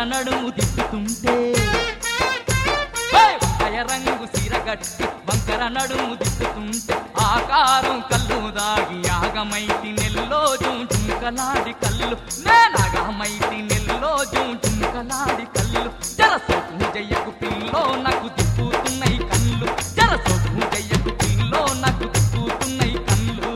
నడుము దిప్పుతుంటే ఏయ్! వంకాయ రంగు సీరగట్టి వంకర నడుము దిప్పుతుంటే ఆకారం కళ్ళు దాగి ఆగమైతి నెల్లో జుంకలాడి కళ్ళు నేనాగమైతి నెల్లో జుంకలాడి కళ్ళు జరసోకు జయ్యకు పిల్లో నాకు తిప్పుతున్నాయి కళ్ళు జరసోకు జయ్యకు పిల్లో నాకు తిప్పుతున్నాయి కళ్ళు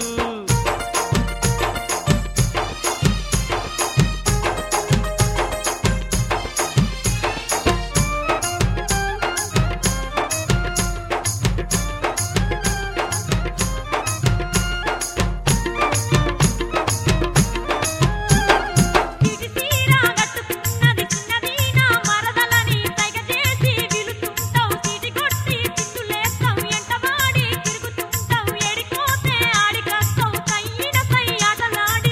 చిటిసీర గట్టుకున్నది చిన్నది నా మరదలని తెగ చేసి విలుతుంటావు చీటి కొట్టి చిందులేస్తావు ఎంటవాడి తిరుగుతుంటావు ఎడిపోతే ఆడికొస్తావు కయ్యిన సై ఆటలాడి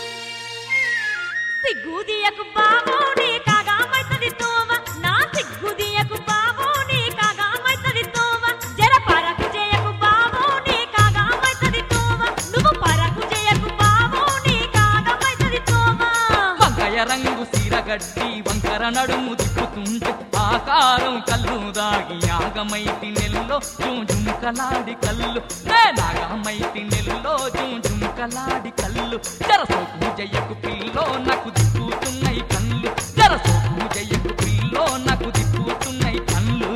సిగ్గుదియకు బాబోని కాగామైతది తోవ నా సిగ్గుదియకు బాబోని కాగామైతది తోవ జర పరకు చేయకు బాబోని కాగామైతది తోవ నువ్వు పరకు చేయకు బాబోని కాగామైతది తోవ వంకాయ రంగు సీరగడ్డి వంకర నడుము తిప్పుతుంటే ఆకారం కళ్ళు దాగి ఆగమైతి నెల్లో జుంకలాడి కళ్ళు నాగమైతి నెల్లో జుంకలాడి కళ్ళు జరసోకు జయ్యకు పిల్లో నాకు దిక్కుతున్నాయి కళ్ళు జరసోకు జయ్యకు పిల్లో నాకు దిక్కుతున్నాయి కళ్ళు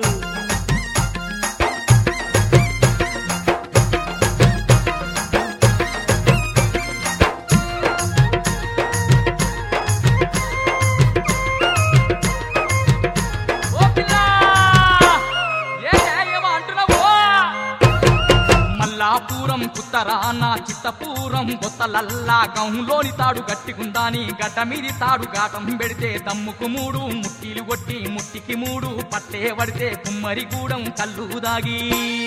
ఓ పిల్లా! ఏంటే ఏమో అంటున్నావు? మల్లాపురం కుత్తరాన చిత్తపూరం బొత్తలల్లా గౌలోని తాడు గట్టిగుందాని గడ్డ మీది తాడు గాటం పెడితే దమ్ముకు మూడు ముట్టిలు కొట్టి ముట్టికి మూడు పట్టే పడితే కుమ్మరి గూడెం కళ్ళు దాగి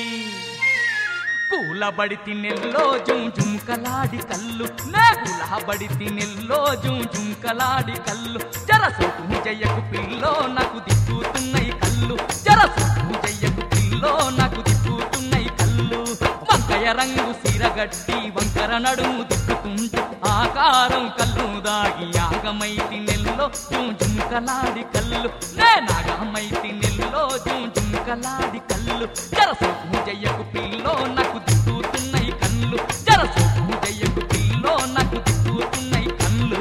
కూలబడి తిన్నెల్లో జుం జుంకలాడి కళ్ళు నే కూలబడి తిన్నెల్లో జుం జుంకలాడి కళ్ళు జరసోకు జయ్యకు పిల్లో నాకు దిక్కుతున్నాయి కళ్ళు జరసోకు జయ్యకు పిల్లో నాకు దిక్కుతున్నాయి కళ్ళు వంకాయ రంగు సీరగట్టి వంకర నడుము దిక్కుతుంటే ఆకారం కళ్ళు దాగి ఆగమైతి నెల్లో జుం జుంకలాడి కళ్ళు నే నాగమైతి నెల్లో జుం జుంకలాడి కళ్ళు జరసోకు జయ్యకు పిల్లో నాకు దిక్కుతున్నాయి కళ్ళు జరసోకు జయ్యకు పిల్లో నాకు దిక్కుతున్నాయి కళ్ళు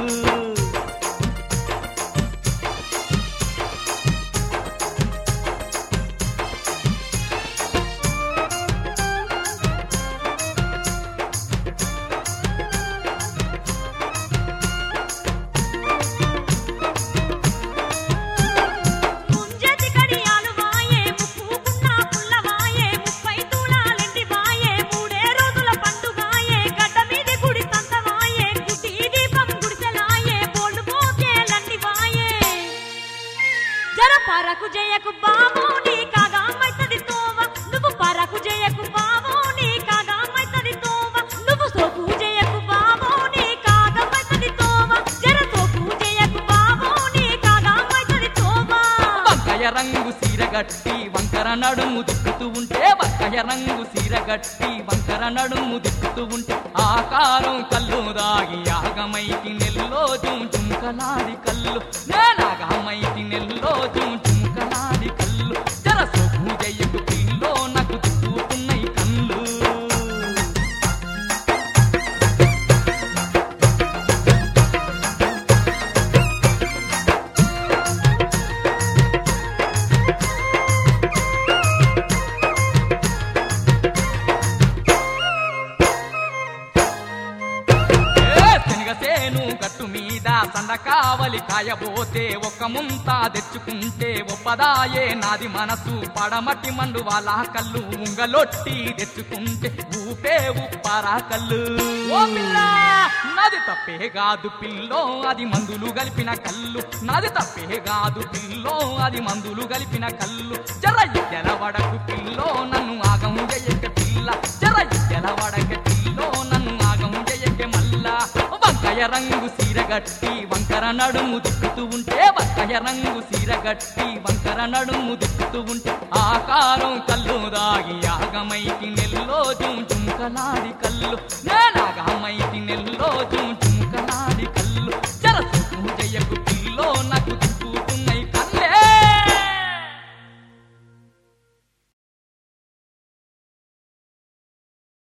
ముంజతి కడియాలు వాయే ముక్కుకున్న పుల్లవాయే ముప్పై తులాలెండి వాయే మూడే రోజుల పండుగాయే గడ్డ మీది గుడి సంతవాయే గుడి దీపం గుడిసెలాయే బోల్డు పోతేలండి వాయే జర పరకు జయకు బాబు నీ కాగా మైతది తోవ నువ్వు పరకు జయకు బాబు నీ కాగా మైతది తోవ నువ్వు సోకు జయకు బాబు నీ కాగా మైతది తోవ జర సోకు జయకు బాబు నీ కాగా మైతది తోవ వంకాయ రంగు సీరగట్టి వంకర నడుము దిక్కుతూ ఉంటే వంకాయ రంగు సీరగట్టి వంకర నడుము దిక్కుతూ ఉంటే ఆకారం కళ్ళు దాగి ఆగమైకి నెల్లో జుం జుంకలాడి కళ్ళు నేనాగమైకి నెల్లో జుం జుంకలాడి కళ్ళు జరసోకు జయ్యకు పిల్లో నాకు దిక్కుతున్నాయి కళ్ళు ఏ శనగసేను గట్టు మీద సండ కావలి కాయబోతే ఒక్క ముంత తెచ్చుకుంటే ఒప్పదాయే నాది మనసు పడమట్టి మండు వాళ్ళ కళ్ళు ఉంగలొట్టి తెచ్చుకుంటే ఊపే ఉప్పారా కళ్ళు ఓ పిల్లా నాది తప్పే కాదు పిల్లో అది మందులు కలిపిన కళ్ళు నాది తప్పే కాదు పిల్లో అది మందులు కలిపిన కళ్ళు జర తెలవడకు పిల్లో నన్ను ఆగం చెయ్యక పిల్ల జర తెలవడక పిల్లో నన్ను ఆగం చెయ్యక మల్లా వంకాయ రంగు సీరగట్టి వంకర నడుము దిక్కుతూ ఉంటే వంకాయ రంగు సీరగట్టి వంకర నడుము దిక్కుతూ ఉంటే ఆకారం కళ్ళు దాగి ఆగమైకి నెల్లో జుం జుంకలాడి కళ్ళు నేనాగమైకి నెల్లో జుం